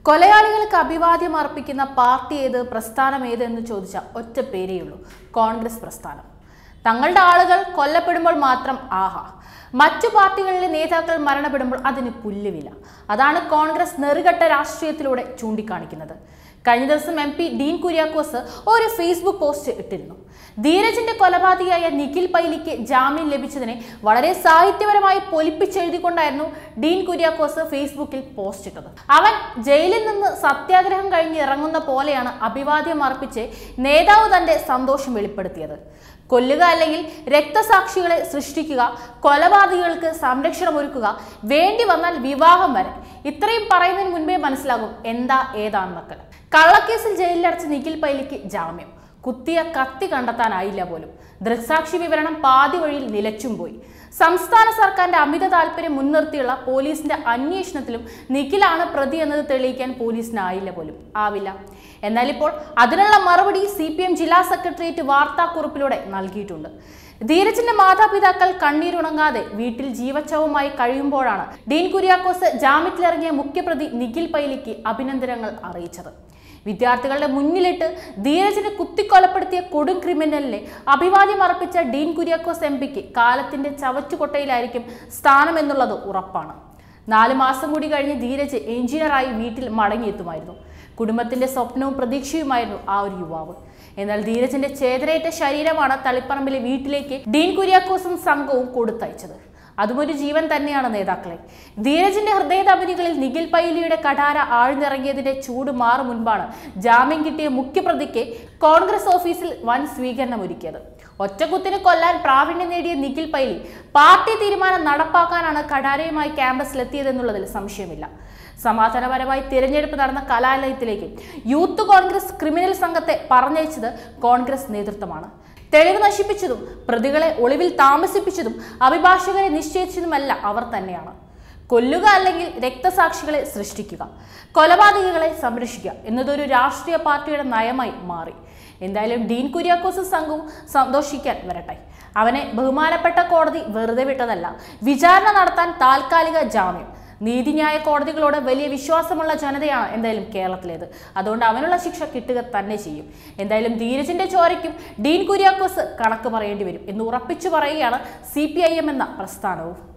കൊലയാളികൾക്ക് അഭിവാദ്യം അർപ്പിക്കുന്ന പാർട്ടി ഏത് പ്രസ്ഥാനം ഏത് എന്ന് ചോദിച്ച ഒറ്റ പേരേയുള്ളൂ കോൺഗ്രസ് പ്രസ്ഥാനം തങ്ങളുടെ ആളുകൾ കൊല്ലപ്പെടുമ്പോൾ മാത്രം ആഹാ മറ്റു പാർട്ടികളിലെ നേതാക്കൾ മരണപ്പെടുമ്പോൾ അതിന് പുല്ലുവില അതാണ് കോൺഗ്രസ് നെറുകെട്ട രാഷ്ട്രീയത്തിലൂടെ ചൂണ്ടിക്കാണിക്കുന്നത് കഴിഞ്ഞ ദിവസം എം പി ഡീൻ കുര്യാക്കോസ് ഒരു ഫേസ്ബുക്ക് പോസ്റ്റ് ഇട്ടിരുന്നു ധീരജിന്റെ കൊലപാതകിയായ നിഖിൽ പൈലിക്ക് ജാമ്യം ലഭിച്ചതിനെ വളരെ സാഹിത്യപരമായി പൊലിപ്പിച്ചെഴുതിക്കൊണ്ടായിരുന്നു ഡീൻ കുര്യാക്കോസ് ഫേസ്ബുക്കിൽ പോസ്റ്റ് ഇട്ടത് അവൻ ജയിലിൽ നിന്ന് സത്യാഗ്രഹം കഴിഞ്ഞ് ഇറങ്ങുന്ന പോലെയാണ് അഭിവാദ്യം അർപ്പിച്ച് നേതാവ് തന്റെ സന്തോഷം വെളിപ്പെടുത്തിയത് കൊല്ലുക അല്ലെങ്കിൽ രക്തസാക്ഷികളെ സൃഷ്ടിക്കുക കൊലപാതകികൾക്ക് സംരക്ഷണം ഒരുക്കുക വേണ്ടി വന്നാൽ വിവാഹം വരെ ഇത്രയും പറയുന്നതിന് മുൻപേ മനസ്സിലാകും എന്താ ഏതാണെന്നൊക്കെ കള്ളക്കേസിൽ ജയിലിലടച്ച നിഖിൽ പൈലിക്ക് ജാമ്യം കുത്തിയ കത്തി കണ്ടെത്താനായില്ല പോലും ദൃക്സാക്ഷി വിവരണം പാതി വഴിയിൽ നിലച്ചും പോയി സംസ്ഥാന സർക്കാരിന്റെ അമിത താല്പര്യം മുൻനിർത്തിയുള്ള പോലീസിന്റെ അന്വേഷണത്തിലും നിഖിലാണ് പ്രതി എന്നത് തെളിയിക്കാൻ പോലീസിനായില്ല പോലും ആവില്ല എന്നാൽ ഇപ്പോൾ അതിനുള്ള മറുപടി സി പി എം ജില്ലാ സെക്രട്ടേറിയറ്റ് വാർത്താക്കുറിപ്പിലൂടെ നൽകിയിട്ടുണ്ട് ധീരജിന്റെ മാതാപിതാക്കൾ കണ്ണീരുണങ്ങാതെ വീട്ടിൽ ജീവച്ചവുമായി കഴിയുമ്പോഴാണ് ഡീൻ കുര്യാക്കോസ് ജാമ്യത്തിലിറങ്ങിയ മുഖ്യപ്രതി നിഖിൽ പൈലിക്ക് അഭിനന്ദനങ്ങൾ അറിയിച്ചത് വിദ്യാർത്ഥികളുടെ മുന്നിലിട്ട് ധീരജിനെ കുത്തിക്കൊലപ്പെടുത്തിയ കൊടും ക്രിമിനലിനെ അഭിവാദ്യം അർപ്പിച്ച ഡീൻ കുര്യാക്കോസ് എം പിക്ക് കാലത്തിന്റെ ചവറ്റുകൊട്ടയിലായിരിക്കും സ്ഥാനമെന്നുള്ളത് ഉറപ്പാണ് നാല് മാസം കൂടി കഴിഞ്ഞ് ധീരജ് എഞ്ചിനീയറായി വീട്ടിൽ മടങ്ങിയെത്തുമായിരുന്നു കുടുംബത്തിന്റെ സ്വപ്നവും പ്രതീക്ഷയുമായിരുന്നു ആ ഒരു യുവാവ് എന്നാൽ ധീരജിന്റെ ചേതനയേറ്റ ശരീരമാണ് തളിപ്പറമ്പിലെ വീട്ടിലേക്ക് ഡീൻ കുര്യാക്കോസും സംഘവും കൊടുത്തയച്ചത് അതും ഒരു ജീവൻ തന്നെയാണ് നേതാക്കളെ ധീരജിന്റെ ഹൃദയധമനികളിൽ നിഖിൽ പൈലിയുടെ കടാര ആഴ്ന്നിറങ്ങിയതിന്റെ ചൂട് മാറും മുൻപാണ് ജാമ്യം കിട്ടിയ മുഖ്യപ്രതിക്ക് കോൺഗ്രസ് ഓഫീസിൽ വൻ സ്വീകരണം ഒരുക്കിയത് ഒറ്റക്കുത്തിന് കൊല്ലാൻ പ്രാവീണ്യം നേടിയ നിഖിൽ പൈലി പാർട്ടി തീരുമാനം നടപ്പാക്കാനാണ് കടാരയുമായി ക്യാമ്പസിലെത്തിയതെന്നുള്ളതിൽ സംശയമില്ല സമാധാനപരമായി തിരഞ്ഞെടുപ്പ് നടന്ന കലാലയത്തിലേക്ക് യൂത്ത് കോൺഗ്രസ് ക്രിമിനൽ സംഘത്തെ പറഞ്ഞയച്ചത് കോൺഗ്രസ് നേതൃത്വമാണ് തെളിവ് നശിപ്പിച്ചതും പ്രതികളെ ഒളിവിൽ താമസിപ്പിച്ചതും അഭിഭാഷകരെ നിശ്ചയിച്ചതുമല്ല അവർ തന്നെയാണ് കൊല്ലുക അല്ലെങ്കിൽ രക്തസാക്ഷികളെ സൃഷ്ടിക്കുക കൊലപാതകികളെ സംരക്ഷിക്കുക എന്നതൊരു രാഷ്ട്രീയ പാർട്ടിയുടെ നയമായി മാറി എന്തായാലും ഡീൻ കുര്യാക്കോസ് സംഘവും സന്തോഷിക്കാൻ വരട്ടെ അവനെ ബഹുമാനപ്പെട്ട കോടതി വെറുതെ വിട്ടതല്ല വിചാരണ നടത്താൻ താൽക്കാലിക ജാമ്യം നീതിന്യായ കോടതികളോട് വലിയ വിശ്വാസമുള്ള ജനതയാണ് എന്തായാലും കേരളത്തിലേത് അതുകൊണ്ട് അവനുള്ള ശിക്ഷ കിട്ടുക തന്നെ ചെയ്യും എന്തായാലും ധീരജിന്റെ ചോരയ്ക്കും ഡീൻ കുര്യാക്കോസ് കണക്ക് പറയേണ്ടി വരും എന്ന് ഉറപ്പിച്ചു പറയുകയാണ് സി എന്ന പ്രസ്ഥാനവും